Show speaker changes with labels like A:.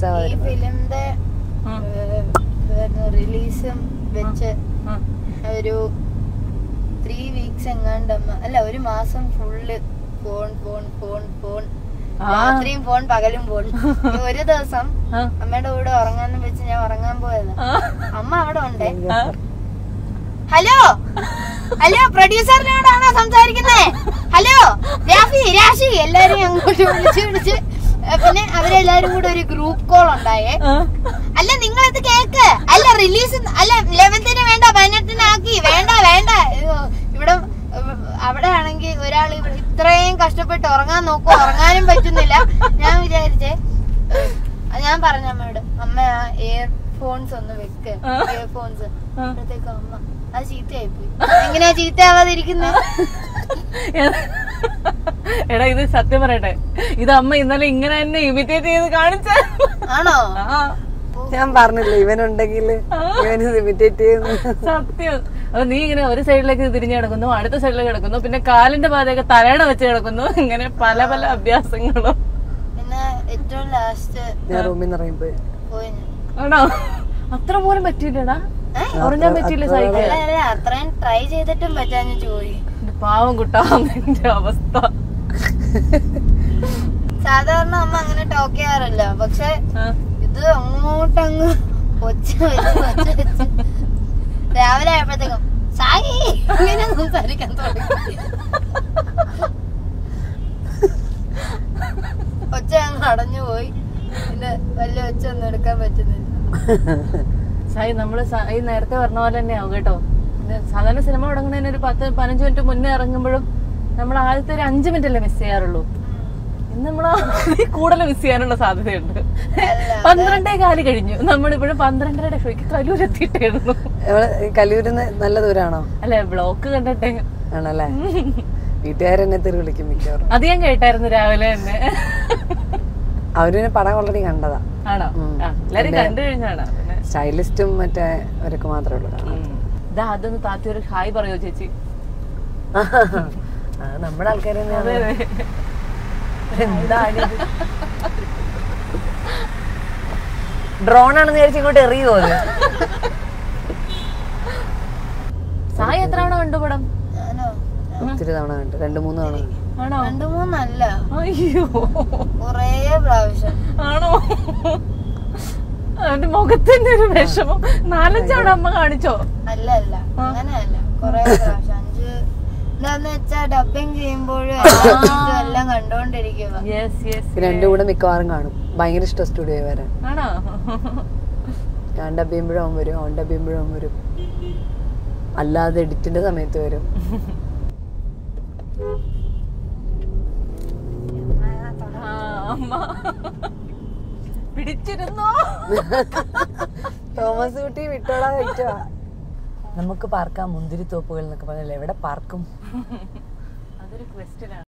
A: Last
B: ഈ ഫിലിമിന്റെ
C: ഉം.
B: റിലീസും വെച്ച്
C: ഉം.
B: ഒരു ത്രീ വീക്സ് എങ്ങാണ്ട് അമ്മ അല്ല ഒരു മാസം full phone phone phone phone
C: ആ.
B: രാത്രിയും ഫോൺ പകലും ഫോൺ ഈ ഒരു ദിവസം
C: ആ.
B: അമ്മയുടെ കൂടെ ഉറങ്ങാന്ന് വെച്ച് ഞാൻ ഉറങ്ങാൻ പോയത്
C: ആ.
B: അമ്മ അവിടെ ഉണ്ടേ
C: ആ.
B: ഹലോ ഹലോ പ്രൊഡ്യൂസറിനോടാണോ സംസാരിക്കുന്നേ ഹലോ രാഫി രാശി എല്ലാരും അങ്ങോട്ട് വിളിച്ച് വിളിച്ച് ഏ, പിന്നെ അവരെല്ലാരും കൂടെ ഒരു ഗ്രൂപ്പ് കോൾ ഉണ്ടായേ
C: ആ.
B: അല്ല നിങ്ങൾ ഇത് കേക്ക് അല്ല റിലീസ് അല്ല ലെവൻത്തിന് വേണ്ട പതിനെട്ടിന് ആക്കി വേണ്ട വേണ്ട അയ്യോ, ഇവിടെ ഉം, അവിടെ ആണെങ്കിൽ ഒരാൾ ഇത്രയും കഷ്ടപ്പെട്ട് ഉറങ്ങാൻ നോക്കും ഉറങ്ങാനും പറ്റുന്നില്ല ഞാൻ വിചാരിച്ചേ ഏ, ഞാൻ പറഞ്ഞ അമ്മയോട് അമ്മ ആ ഇയർഫോൺസ് ഒന്ന് വെക്ക്
C: ആ.
B: ഇയർഫോൺസ്
C: ആ.
B: അപ്പോഴത്തേക്കും അമ്മ അത് ചീത്തയായി പോയി എങ്ങനെയാ ചീത്തയാവാതിരിക്കുന്നത്
C: എടാ ഇത് സത്യം പറയട്ടെ ഇത് അമ്മ ഇന്നലെ ഇങ്ങനെ തന്നെ ഇമിറ്റേറ്റ് ചെയ്ത് കാണിച്ച
B: ആണോ
A: ഞാൻ പറഞ്ഞില്ല ഇവനുണ്ടെങ്കിൽ ഇവന് ഇമിറ്റേറ്റ് ചെയ്യുന്നു
C: സത്യം അപ്പൊ നീ ഇങ്ങനെ ഒരു സൈഡിലേക്ക് തിരിഞ്ഞു കിടക്കുന്നു അടുത്ത സൈഡിലേക്ക് കിടക്കുന്നു പിന്നെ കാലിന്റെ ഭാഗത്തേക്ക് തലയണ വെച്ച് കിടക്കുന്നു ഇങ്ങനെ പല പല അഭ്യാസങ്ങളും
B: പിന്നെ ഏറ്റവും ലാസ്റ്റ്
A: ഞാൻ റൂമിൽ നിന്ന് ഇറങ്ങിപ്പോയി
B: പോയി ഞാൻ
C: ആണോ അത്ര പോലും പറ്റിയില്ലടാ
B: ഏ?
C: ഉറങ്ങാൻ പറ്റിയില്ല സൈക്കിൾ
B: അല്ല അല്ല അത്രയും ട്രൈ ചെയ്തിട്ടും പറ്റാഞ്ഞു പോയി
C: പാവം കുട്ടാ നിന്റെ അവസ്ഥ
B: സാധാരണ അമ്മ അങ്ങനെ ടോക്ക് ചെയ്യാറില്ല പക്ഷെ
C: ആ.
B: ഇത് അങ്ങോട്ടങ്ങ് ഒച്ച വെച്ച് ഒച്ച വെച്ച് രാവിലെ ആയപ്പോഴത്തേക്കും സായി ഇങ്ങനെ സംസാരിക്കാൻ തുടങ്ങി ഒച്ച അങ്ങ് അടഞ്ഞു പോയി പിന്നെ വലിയ ഒച്ച ഒന്നും എടുക്കാൻ പറ്റുന്നില്ല
C: സായി നമ്മള് സ- ഈ നേരത്തെ പറഞ്ഞ പോലെ തന്നെ ആവും കേട്ടോ ഇത് സാധാരണ സിനിമ തുടങ്ങുന്നതിന് ഒരു പത്ത് പതിനഞ്ച് മിനിറ്റ് മുന്നേ ഇറങ്ങുമ്പോഴും നമ്മൾ ആദ്യത്തെ ഒരു അഞ്ച് മിനിറ്റ് അല്ലേ മിസ് ചെയ്യാറുള്ളൂ ഇന്ന് നമ്മൾ കൂടുതൽ മിസ് ചെയ്യാനുള്ള സാധ്യതയുണ്ട് പന്ത്രണ്ടേ കാല് കഴിഞ്ഞു നമ്മളിപ്പോഴും പന്ത്രണ്ടരയുടെ ഷോയ്ക്ക് കലൂരെത്തിയിട്ടായിരുന്നു
A: എവിടെ കല്ലൂരിന്ന് നല്ല ദൂരാണോ
C: അല്ലെ ബ്ലോക്ക് കണ്ടിട്ടെ
A: ആണല്ലേ വീട്ടുകാരെന്നെ തെറി വിളിക്കും മിക്കവാറും
C: അത് ഞാൻ കേട്ടായിരുന്നു രാവിലെ തന്നെ
A: അവര് പടം ഓൾറെഡി കണ്ടതാ
C: ആണോ
A: ഉം.
C: ആ എല്ലാരും കണ്ടു കഴിഞ്ഞാണ് പിന്നെ
A: സ്റ്റൈലിസ്റ്റും മറ്റേ അവരൊക്കെ മാത്രമേ ഉള്ളൂ കാണാൻ.
C: ഉം. ഇതാ അതൊന്ന് താത്തി ഒരു ഹായ് പറയോ ചേച്ചി
A: ആ, നമ്മുടെ ആൾക്കാർ
C: അതെ
A: തന്നെയാണ്
C: അതെ
A: എന്താണിത് ഡ്രോൺ ആണെന്ന് വിചാരിച്ച് ഇങ്ങോട്ട് എറിയുമോ അത്
C: സായി എത്ര തവണ കണ്ടു പടം
B: ഞാനോ
A: ഒത്തിരി തവണ കണ്ടു രണ്ടു മൂന്ന് തവണ കണ്ടു.
C: ആണോ
B: രണ്ടു മൂന്നല്ല
C: അയ്യോ
B: കൊറേ പ്രാവശ്യം
C: ആണോ അവന്റെ മുഖത്തിന്റെ ഒരു വിഷമം നാലഞ്ചവണ അമ്മ കാണിച്ചോ
B: അല്ല അല്ല അങ്ങനെയല്ല കൊറേ പ്രാവശ്യം അഞ്ച് എന്താന്ന് വെച്ചാ ഡബിങ് ചെയ്യുമ്പോഴും എല്ലാം കണ്ടോണ്ടിരിക്കുക
C: യെസ് യെസ്
A: ഇത് രണ്ടും കൂടെ മിക്കവാറും കാണും ഭയങ്കര ഇഷ്ടം സ്റ്റുഡിയോ വരാൻ
C: ആണോ
A: ഞാൻ ഡബ് ചെയ്യുമ്പോഴും അവൻ വരും അവൻ ഡബ് ചെയ്യുമ്പോഴും അവൻ വരും അല്ലാതെ എഡിറ്റിന്റെ സമയത്ത് വരും
C: ആ, അമ്മ പിടിച്ചിരുന്നോ
A: തോമസ് കുട്ടി വിട്ടോടാ കഴിച്ചോ നമുക്ക് പാർക്കാം മുന്തിരി തോപ്പുകൾ എന്നൊക്കെ പറഞ്ഞല്ലേ എവിടെ പാർക്കും
C: അതൊരു ക്വസ്റ്റ്യൻ ആണ്